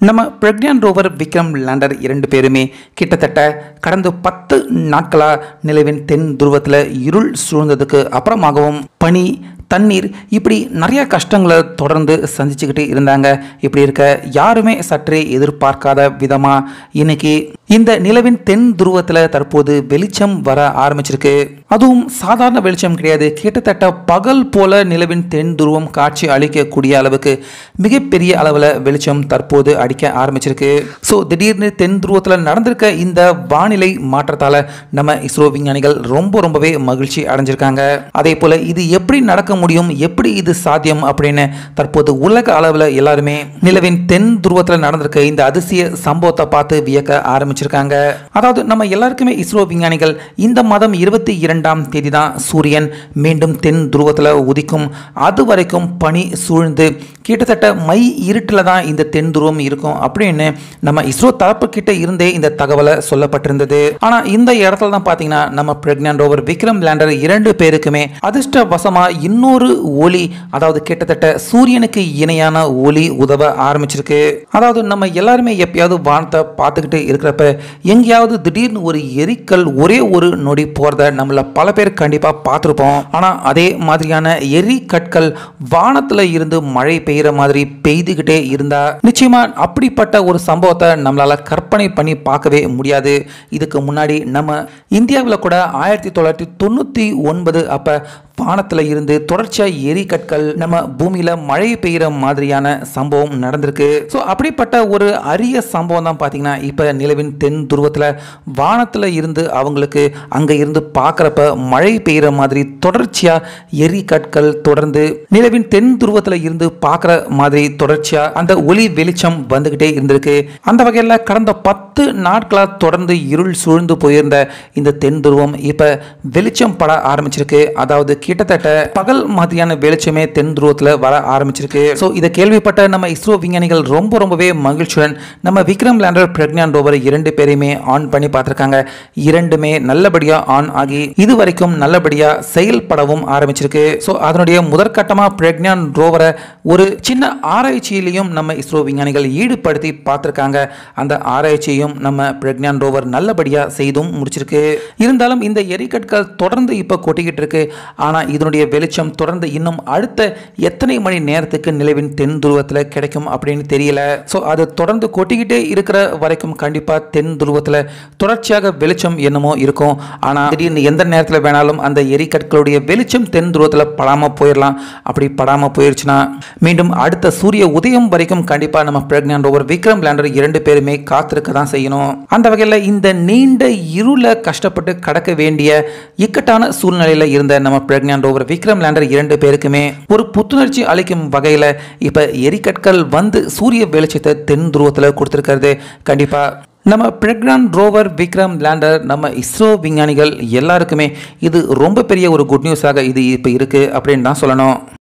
நம்ம Pragyan rover Vikram lander இரண்டு பேருமே கிட்டத்தட்ட கடந்த பத்து நாட்களாக நிலவின் தென் துருவத்தில் இருள் சூழ்ந்ததுக்கு அப்புறமாகவும் பனி தண்ணீர் இப்படி நிறைய கஷ்டங்களை தொடர்ந்து சந்திச்சுக்கிட்டு இருந்தாங்க இப்படி இருக்க யாருமே சற்றே எதிர்பார்க்காத விதமாக இன்னைக்கு இந்த நிலவின் தென் துருவத்தில் தற்போது வெளிச்சம் வர ஆரம்பிச்சிருக்கு அதுவும் சாதாரண வெளிச்சம் கிடையாது கிட்டத்தட்ட பகல் போல நிலவின் தென் துருவம் காட்சி அளிக்கக்கூடிய அளவுக்கு மிகப்பெரிய அளவில் வெளிச்சம் தற்போது அடிக்க ஆரம்பிச்சிருக்கு ஸோ திடீர்னு தென் துருவத்தில் நடந்திருக்க இந்த வானிலை மாற்றத்தால் நம்ம இஸ்ரோ விஞ்ஞானிகள் ரொம்ப ரொம்பவே மகிழ்ச்சி அடைஞ்சிருக்காங்க அதே போல் இது எப்படி நடக்க முடியும் எப்படி இது சாத்தியம் அப்படின்னு தற்போது உலக அளவில் எல்லாருமே நிலவின் தென் துருவத்தில் நடந்திருக்க இந்த அதிசய சம்பவத்தை பார்த்து வியக்க ஆரம்பிச்சிருக்காங்க அதாவது நம்ம எல்லாருக்குமே இஸ்ரோ விஞ்ஞானிகள் இந்த மாதம் இருபத்தி இரண்டாம் தேதி தான் சூரியன் மீண்டும் தென் துருவத்தில் உதிக்கும் அது வரைக்கும் பனி சூழ்ந்து கிட்டத்தட்ட மை இருட்டில் தான் இந்த தென் துருவம் இருக்கும் அப்படின்னு நம்ம இஸ்ரோ தரப்பு கிட்ட இருந்தே இந்த தகவலை சொல்லப்பட்டிருந்தது ஆனால் இந்த இடத்துல தான் பார்த்தீங்கன்னா நம்ம பிரெக்னான் ரோவர் விக்ரம் லேண்டர் இரண்டு பேருக்குமே அதிர்ஷ்டவசமாக இன்னொரு ஒளி அதாவது கிட்டத்தட்ட சூரியனுக்கு இணையான ஒளி உதவ ஆரம்பிச்சிருக்கு அதாவது நம்ம எல்லாருமே எப்பயாவது வானத்தை பார்த்துக்கிட்டு இருக்கிறப்ப எங்கேயாவது திடீர்னு ஒரு எரிக்கல் ஒரே ஒரு நொடி போகிறத நம்மள பல பேர் கண்டிப்பாக பார்த்துருப்போம் ஆனால் அதே மாதிரியான எரி கற்கள் வானத்தில் இருந்து மழை பெய்கிற மாதிரி பெய்துகிட்டே இருந்தா நிச்சயமா அப்படிப்பட்ட ஒரு சம்பவத்தை நம்மளால கற்பனை பண்ணி பார்க்கவே முடியாது இதுக்கு முன்னாடி நம்ம இந்தியாவில் கூட ஆயிரத்தி தொள்ளாயிரத்தி தொண்ணூற்றி ஒன்பது அப்போ வானத்தில் இருந்து தொடர்ச்சியாக எரிக்கற்கள் நம்ம பூமியில் மழை பெய்கிற மாதிரியான சம்பவம் நடந்திருக்கு ஸோ அப்படிப்பட்ட ஒரு அரிய சம்பவம் தான் பார்த்தீங்கன்னா இப்போ நிலவின் தென் துருவத்தில் வானத்தில் இருந்து அவங்களுக்கு அங்கே இருந்து பார்க்குறப்ப மழை பெய்கிற மாதிரி தொடர்ச்சியாக எரிக்கற்கள் தொடர்ந்து நிலவின் தென் துருவத்தில் இருந்து பார்க்குற மாதிரி தொடர்ச்சியாக அந்த ஒளி வெளிச்சம் வந்துக்கிட்டே இருந்திருக்கு அந்த வகையில் கடந்த பத்து நாட்களாக தொடர்ந்து இருள் சூழ்ந்து போயிருந்த இந்த தென் துருவம் இப்போ வெளிச்சம் பட ஆரம்பிச்சிருக்கு அதாவது கிட்டத்தட்ட பகல் மாதிரியான வெளிச்சமே தென் துருவத்தில் வர ஆரம்பிச்சிருக்கு ஸோ இதை கேள்விப்பட்ட நம்ம இஸ்ரோ விஞ்ஞானிகள் ரொம்ப ரொம்பவே மகிழ்ச்சியுடன் நம்ம விக்ரம் லேண்டர் பிரக்ஞான் ரோவர் இரண்டு பேரையுமே ஆன் பண்ணி பார்த்துருக்காங்க இரண்டுமே நல்லபடியாக ஆன் ஆகி இது வரைக்கும் நல்லபடியாக செயல்படவும் ஆரம்பிச்சிருக்கு ஸோ அதனுடைய முதற்கட்டமாக பிரக்ஞான் ரோவரை ஒரு சின்ன ஆராய்ச்சியிலையும் நம்ம இஸ்ரோ விஞ்ஞானிகள் ஈடுபடுத்தி பார்த்துருக்காங்க அந்த ஆராய்ச்சியையும் நம்ம பிரக்ஞான் ரோவர் நல்லபடியாக செய்தும் முடிச்சிருக்கு இருந்தாலும் இந்த எரிக்கற்கள் தொடர்ந்து இப்போ கொட்டிக்கிட்டு இருக்கு ஆனால் இதனுடைய வெளிச்சம் தொடர்ந்து இன்னும் அடுத்த எத்தனை மணி நேரத்துக்கு நிலவின் தென் துருவத்தில் கிடைக்கும் அப்படின்னு தெரியல ஸோ அது தொடர்ந்து கொட்டிக்கிட்டே இருக்கிற வரைக்கும் கண்டிப்பாக தென் துருவத்தில் தொடர்ச்சியாக வெளிச்சம் என்னமோ இருக்கும் ஆனால் திடீர்னு எந்த நேரத்தில் வேணாலும் அந்த எரிக்கற்களுடைய வெளிச்சம் தென் துருவத்தில் படாமல் போயிடலாம் அப்படி படாமல் போயிடுச்சுன்னா மீண்டும் அடுத்த சூரிய உதயம் வரைக்கும் கண்டிப்பாக நம்ம பிரக்ஞான் ரோவர் விக்ரம் லேண்டர் இரண்டு பேருமே காத்திருக்க தான் செய்யணும் அந்த வகையில் இந்த நீண்ட இருளை கஷ்டப்பட்டு கடக்க வேண்டிய இக்கட்டான சூழ்நிலையில் இருந்த நம்ம பிரக்ஞான் ரோவர் விக்ரம் லேண்டர் இரண்டு பேருக்குமே ஒரு புத்துணர்ச்சி அளிக்கும் வகையில் இப்போ எரிக்கற்கள் வந்து சூரிய வெளிச்சத்தை தென் துருவத்தில் கொடுத்துருக்கிறது கண்டிப்பாக நம்ம பிரக்ரான் ரோவர் விக்ரம் லேண்டர் நம்ம இஸ்ரோ விஞ்ஞானிகள் எல்லாருக்குமே இது ரொம்ப பெரிய ஒரு குட் நியூஸாக இது இப்போ இருக்குது அப்படின்னு தான் சொல்லணும்